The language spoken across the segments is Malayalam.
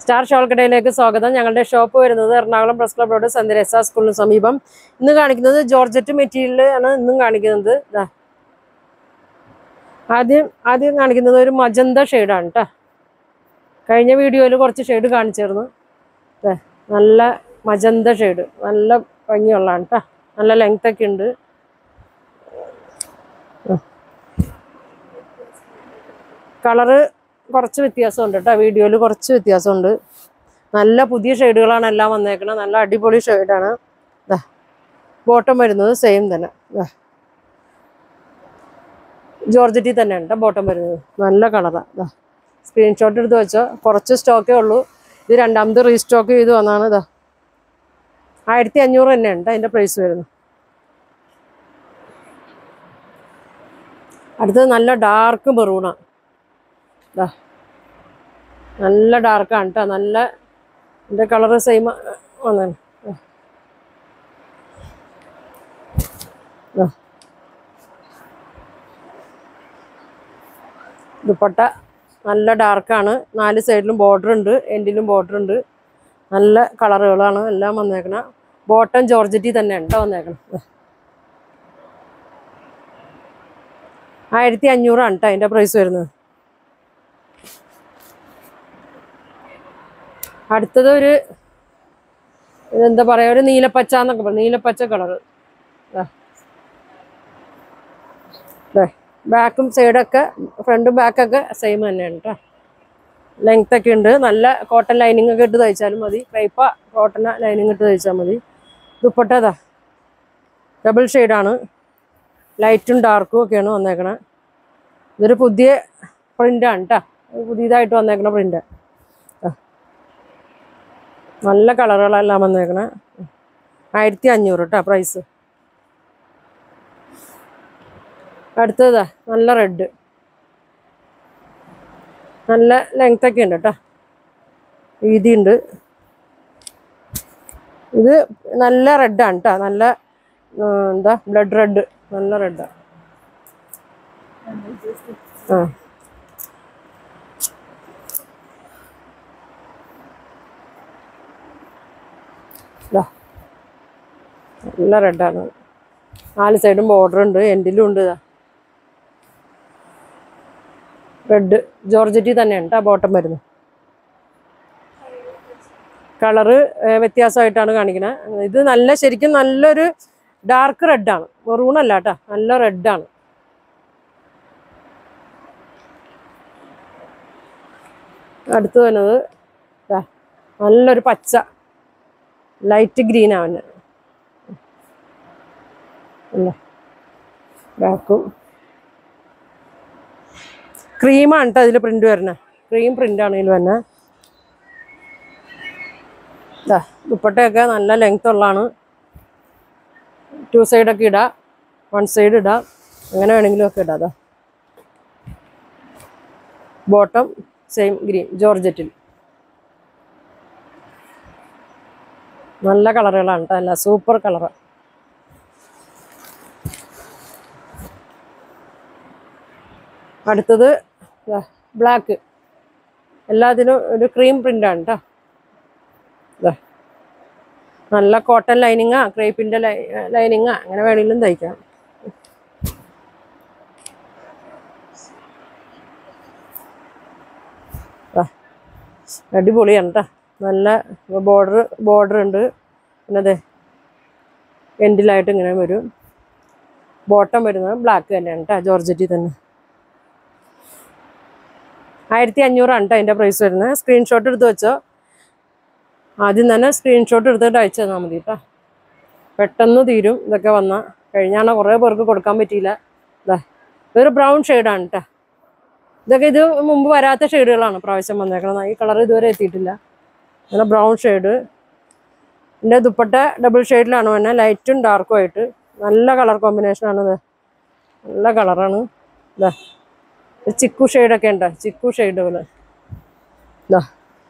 സ്റ്റാർ ഷോൾക്കടയിലേക്ക് സ്വാഗതം ഞങ്ങളുടെ ഷോപ്പ് വരുന്നത് എറണാകുളം പ്രസ് ക്ലബ് റോഡ് സന്ദരസ സ്കൂളിന് സമീപം ഇന്ന് കാണിക്കുന്നത് ജോർജറ്റ് മെറ്റീരിയൽ ആണ് ഇന്നും കാണിക്കുന്നത് ദാ ആദ്യം ആദ്യം കാണിക്കുന്നത് ഒരു മജന്ത ഷെയ്ഡാണ് കേട്ടോ കഴിഞ്ഞ വീഡിയോയിൽ കുറച്ച് ഷെയ്ഡ് കാണിച്ചിരുന്നു ദേ, നല്ല മജന്ത ഷെയ്ഡ് നല്ല ഭംഗിയുള്ളതാണ് കേട്ടോ നല്ല ലെങ്ത് ഒക്കെ ഉണ്ട് കളറ് കുറച്ച് വ്യത്യാസമുണ്ട് കേട്ടോ വീഡിയോയിൽ കുറച്ച് വ്യത്യാസമുണ്ട് നല്ല പുതിയ ഷെയ്ഡുകളാണ് എല്ലാം വന്നേക്കുന്നത് നല്ല അടിപൊളി ഷെയ്ഡാണ് ബോട്ടം വരുന്നത് സെയിം തന്നെ ദാ. ജോർജറ്റി തന്നെയാണ് കേട്ടോ ബോട്ടം വരുന്നത് നല്ല കളറാണ് സ്ക്രീൻഷോട്ട് എടുത്ത് വെച്ചോ കുറച്ച് സ്റ്റോക്കേ ഉള്ളൂ ഇത് രണ്ടാമത് റീസ്റ്റോക്ക് ചെയ്ത് വന്നാണ് ഇതാ ആയിരത്തി അഞ്ഞൂറ് തന്നെയാണ് കേട്ടോ അതിൻ്റെ പ്രൈസ് വരുന്നത് അടുത്തത് നല്ല ഡാർക്ക് മെറൂണാണ് ദാ നല്ല ഡാർക്കാണ് കേട്ടോ നല്ല എൻ്റെ കളറ് സെയിം വന്നാണ് ദുപ്പട്ട നല്ല ഡാർക്കാണ് നാല് സൈഡിലും ബോർഡർ ഉണ്ട് എൻഡിലും ബോർഡർ ഉണ്ട് നല്ല കളറുകളാണ് എല്ലാം വന്നേക്കണ ബോട്ടം ജോർജറ്റി തന്നെയാണ് കേട്ടോ വന്നേക്കണം ആയിരത്തി അഞ്ഞൂറാണ് കേട്ടോ അതിൻ്റെ പ്രൈസ് വരുന്നത് അടുത്തത് ഒരു എന്താ പറയാ ഒരു നീലപ്പച്ച എന്നൊക്കെ പറയും നീലപ്പച്ച കളറ് ബാക്കും സൈഡൊക്കെ ഫ്രണ്ടും ബാക്കൊക്കെ സെയിം തന്നെയാണ് കേട്ടോ ലെങ്ത് ഒക്കെ ഉണ്ട് നല്ല കോട്ടൺ ലൈനിങ് ഒക്കെ ഇട്ട് തയ്ച്ചാലും മതി ക്രൈപ്പ കോട്ടൺ ലൈനിങ് ഇട്ട് തയ്ച്ചാൽ മതി ദുപ്പട്ടതാ ഡബിൾ ഷെയ്ഡാണ് ലൈറ്റും ഡാർക്കും ഒക്കെയാണ് വന്നേക്കണേ ഇതൊരു പുതിയ പ്രിൻ്റാണ് കേട്ടോ പുതിയതായിട്ട് വന്നേക്കണ പ്രിൻ്റ് നല്ല കളറുകളെല്ലാം വന്നേക്കണേ ആയിരത്തി അഞ്ഞൂറ് കേട്ടോ പ്രൈസ് അടുത്തതാ നല്ല റെഡ് നല്ല ലെങ്ത് ഒക്കെ ഉണ്ട് കേട്ടോ വീതി ഉണ്ട് ഇത് നല്ല റെഡാണ് കേട്ടോ നല്ല ഉം, എന്താ ബ്ലഡ് റെഡ് നല്ല റെഡാണ് ആ ദാ. നല്ല റെഡാണ് നാല് സൈഡും ബോർഡർ ഉണ്ട് എൻഡിലും ഉണ്ട് ഇതാ റെഡ് ജോർജറ്റി തന്നെയാണ് കേട്ടോ ബോട്ടം വരുന്നത് കളറ് വ്യത്യാസമായിട്ടാണ് കാണിക്കുന്നത് ഇത് നല്ല ശരിക്കും നല്ലൊരു ഡാർക്ക് റെഡാണ് മെറൂണല്ല കേട്ടോ നല്ല റെഡാണ് അടുത്ത് വരുന്നത് ദാ, നല്ലൊരു പച്ച ലൈറ്റ് ഗ്രീൻ ആണ് അല്ലേ ബാക്കും ക്രീമാണ് കേട്ടോ അതിൽ പ്രിന്റ് വരുന്നത് ക്രീം പ്രിൻ്റാണ് ഇതിൽ വരുന്നത് ഇതാ ദുപ്പട്ടയൊക്കെ നല്ല ലെങ്ത് ഉള്ളതാണ് ടു സൈഡൊക്കെ ഇടാം വൺ സൈഡ് ഇടാം അങ്ങനെ വേണമെങ്കിലും ഒക്കെ ഇടാം അതാ ബോട്ടം സെയിം ഗ്രീൻ ജോർജറ്റിൽ നല്ല കളറുകളാണ് കേട്ടോ അല്ല സൂപ്പർ കളറാണ് അടുത്തത് ബ്ലാക്ക് എല്ലാത്തിനും ഒരു ക്രീം പ്രിൻ്റാണ് കേട്ടോ ദാ. നല്ല കോട്ടൺ ലൈനിങ്ങാ ക്രേപ്പിൻ്റെ ലൈനിങ്ങാ അങ്ങനെ വേണമെങ്കിലും തയ്ക്കാം ദാ. അടിപൊളിയാണ് കേട്ടോ നല്ല ബോർഡർ ബോർഡർ ഉണ്ട് പിന്നെ അതെ എൻഡിലായിട്ട് ഇങ്ങനെ വരും ബോട്ടം വരുന്നത് ബ്ലാക്ക് തന്നെയാണ് കേട്ടോ ജോർജറ്റി തന്നെ ആയിരത്തി അഞ്ഞൂറാണ് കേട്ടോ അതിൻ്റെ പ്രൈസ് വരുന്നത് സ്ക്രീൻഷോട്ട് എടുത്ത് വെച്ചോ ആദ്യം തന്നെ സ്ക്രീൻഷോട്ട് എടുത്തിട്ട് അയച്ചു തന്നാൽ മതി കേട്ടോ പെട്ടെന്ന് തീരും ഇതൊക്കെ വന്നാൽ കഴിഞ്ഞാണ് കുറേ പേർക്ക് കൊടുക്കാൻ പറ്റിയില്ല ഇതാ ഇതൊരു ബ്രൗൺ ഷെയ്ഡാണ് കേട്ടോ ഇതൊക്കെ ഇത് മുമ്പ് വരാത്ത ഷെയ്ഡുകളാണ് പ്രാവശ്യം വന്നേക്കണം ഈ കളർ ഇതുവരെ എത്തിയിട്ടില്ല അങ്ങനെ ബ്രൗൺ ഷെയ്ഡ് എൻ്റെ ദുപ്പട്ട ഡബിൾ ഷെയ്ഡിലാണ് വേണേ ലൈറ്റും ഡാർക്കും ആയിട്ട് നല്ല കളർ കോമ്പിനേഷനാണ് ഇത് നല്ല കളറാണ് ഇതാ ഒരു ചിക്കു ഷെയ്ഡൊക്കെ ഉണ്ട് ചിക്കു ഷെയ്ഡുകൾ ഇതാ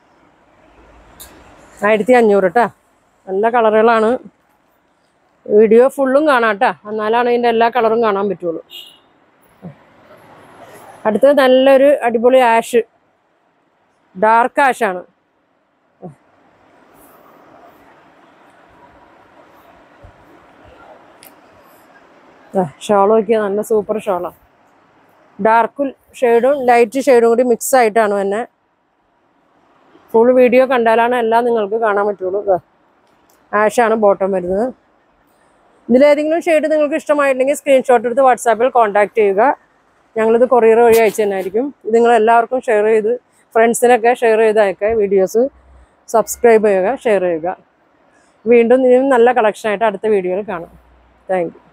ആയിരത്തി അഞ്ഞൂറ് കേട്ടോ നല്ല കളറുകളാണ് വീഡിയോ ഫുള്ളും കാണാം കേട്ടോ എന്നാലാണ് ഇതിൻ്റെ എല്ലാ കളറും കാണാൻ പറ്റുള്ളൂ അടുത്തത് നല്ലൊരു അടിപൊളി ആഷ് ഡാർക്ക് ആഷാണ് ഷോൾ നോക്കിയാൽ നല്ല സൂപ്പർ ഷോളാണ് ഡാർക്ക് ഷെയ്ഡും ലൈറ്റ് ഷെയ്ഡും കൂടി മിക്സ് ആയിട്ടാണ് തന്നെ ഫുൾ വീഡിയോ കണ്ടാലാണ് എല്ലാം നിങ്ങൾക്ക് കാണാൻ പറ്റുള്ളൂ ഇതാ ആഷാണ് ബോട്ടം വരുന്നത് ഇതിലേതെങ്കിലും ഷെയ്ഡ് നിങ്ങൾക്ക് ഇഷ്ടമായില്ലെങ്കിൽ സ്ക്രീൻഷോട്ട് എടുത്ത് വാട്സാപ്പിൽ കോൺടാക്ട് ചെയ്യുക ഞങ്ങളിത് കൊറിയർ വഴി അയച്ചു തന്നെയായിരിക്കും ഇത് നിങ്ങൾ എല്ലാവർക്കും ഷെയർ ചെയ്ത് ഫ്രണ്ട്സിനൊക്കെ ഷെയർ ചെയ്ത് അയക്കുക വീഡിയോസ് സബ്സ്ക്രൈബ് ചെയ്യുക ഷെയർ ചെയ്യുക വീണ്ടും ഇനിയും നല്ല കളക്ഷനായിട്ട് അടുത്ത വീഡിയോയിൽ കാണാം താങ്ക് യു